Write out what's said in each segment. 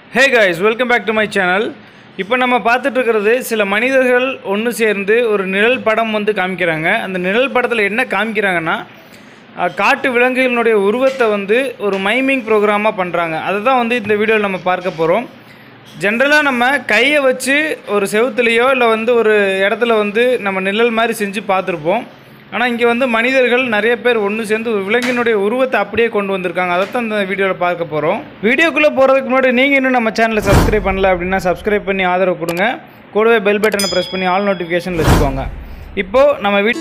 hey guys welcome back to my channel இப்போ நம்ம பார்த்துட்டு இருக்கிறது சில மனிதர்கள் ஒன்று சேர்ந்து ஒரு நிழல் படம் வந்து காமிக்கிறாங்க அந்த நிழல் படத்தில் என்ன காமிக்கிறாங்கன்னா அஹ், காட்டு விலங்குகளினுடைய உருவத்தை வந்து ஒரு மைமிங் ப்ரோக்ராமாக பண்ணுறாங்க அதை தான் வந்து இந்த வீடியோவில் நம்ம பார்க்க போகிறோம் ஜென்ரலாக நம்ம கையை வச்சு ஒரு செவுத்துலேயோ இல்லை வந்து ஒரு இடத்துல வந்து நம்ம நிழல் மாதிரி செஞ்சு பார்த்துருப்போம் ஆனால் இங்கே வந்து மனிதர்கள் நிறைய பேர் ஒன்று சேர்ந்து ஒரு விலங்கினுடைய உருவத்தை அப்படியே கொண்டு வந்திருக்காங்க அதைத்தான் இந்த வீடியோவில் பார்க்க போகிறோம் வீடியோக்குள்ளே போகிறதுக்கு முன்னாடி நீங்கள் இன்னும் நம்ம சேனலை சப்ஸ்கிரைப் பண்ணல அப்படின்னா சப்ஸ்கிரைப் பண்ணி ஆதரவு கொடுங்க கூடவே பெல் பட்டனை ப்ரெஸ் பண்ணி ஆல் நோட்டிஃபிகேஷன் வச்சுக்கோங்க இப்போது நம்ம வீ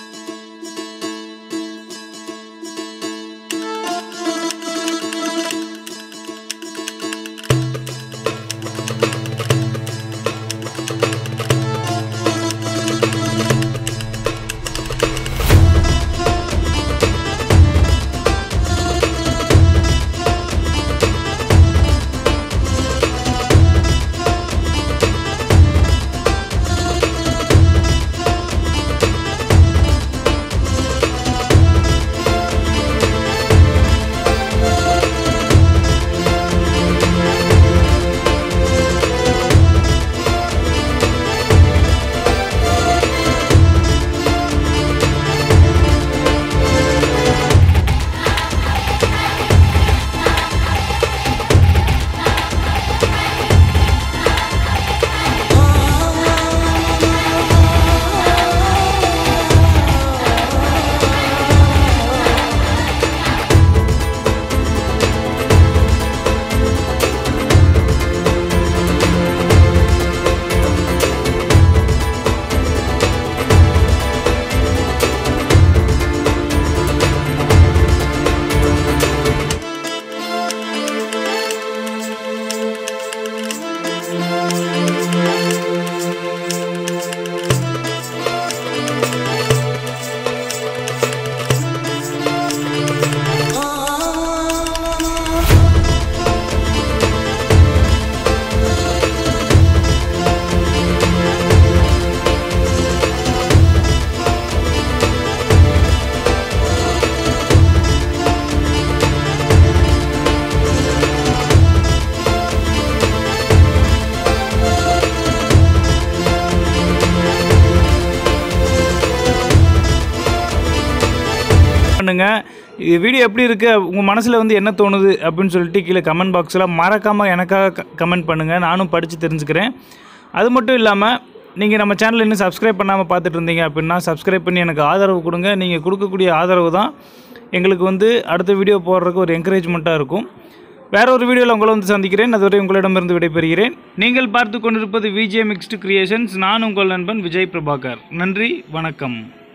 பண்ணுங்க இது வீடியோ எப்படி இருக்குது உங்கள் மனசில் வந்து என்ன தோணுது அப்படின்னு சொல்லிட்டு கீழே கமெண்ட் பாக்ஸில் மறக்காமல் எனக்காக கமெண்ட் பண்ணுங்கள் நானும் படித்து தெரிஞ்சுக்கிறேன் அது மட்டும் இல்லாமல் நீங்கள் நம்ம சேனல் இன்னும் சப்ஸ்கிரைப் பண்ணாமல் பார்த்துட்டு இருந்தீங்க அப்படின்னா சப்ஸ்கிரைப் பண்ணி எனக்கு ஆதரவு கொடுங்க நீங்கள் கொடுக்கக்கூடிய ஆதரவு தான் எங்களுக்கு வந்து அடுத்த வீடியோ போடுறதுக்கு ஒரு என்கரேஜ்மெண்ட்டாக இருக்கும் வேற ஒரு வீடியோவில் உங்களை வந்து சந்திக்கிறேன் அதுவரை உங்களிடமிருந்து விடைபெறுகிறேன் நீங்கள் பார்த்து கொண்டிருப்பது விஜே மிக்ஸ்டு கிரியேஷன்ஸ் நான் உங்கள் நண்பன் விஜய் பிரபாகர் நன்றி வணக்கம்